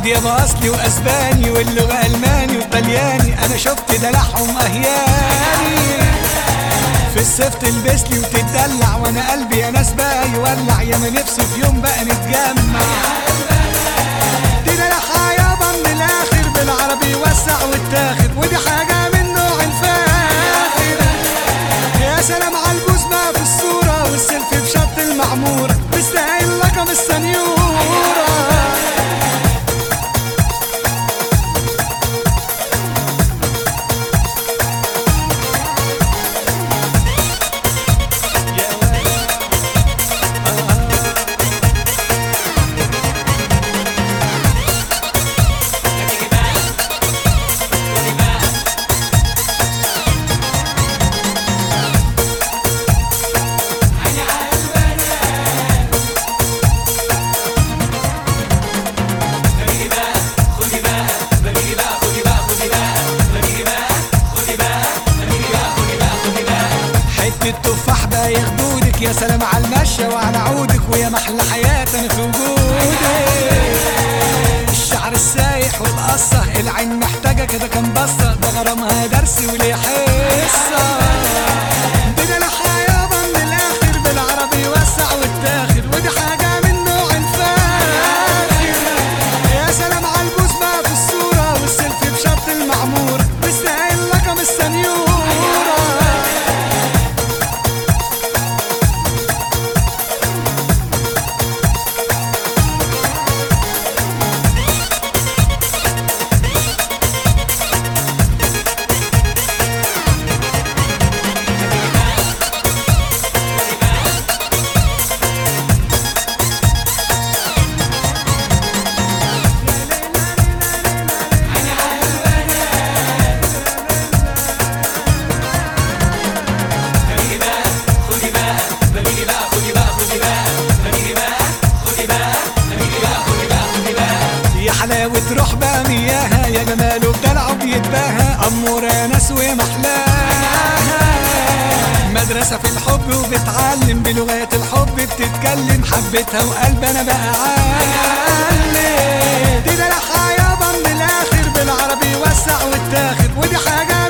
واد يابا اصلي واسباني واللغه الماني وطلياني انا شفت دلعهم اهياني في الصيف تلبس لي وتتدلع وانا قلبي يا ناس بقى يولع يا ما نفسي في يوم بقى نتجمع دي دلعها يابا من الاخر بالعربي وسع واتاخد ودي حاجه من نوع الفاخر يا سلام على البوز ما في الصوره والسيلفي في شط المعموره مستاهل لقب السنيوره حتة تفاح بقى ياخدودك يا سلام على المشى وعلى عودك ويا محلى حياة انا في وجودك الشعر السايح والقصة العين محتاجة كده كام بصة ده غرامها درس وليه حصة دي دلعها يابا من الاخر بالعربي وسع واتاخد ودي حاجة من نوع الفاخر يا سلام على البوز بقى في الصورة والسيلفي في شط المعمورة مستاهل لقب السنيورة يا حلاوة روح بقى مياها يا جماله بدلعه بيتباهى أمورة ناس ومحلاها مدرسة في الحب وبتعلم بلغات الحب بتتكلم حبيتها وقلب أنا بقى عالم دي دلعها يابا من الآخر بالعربي وسع واتاخد ودي حاجة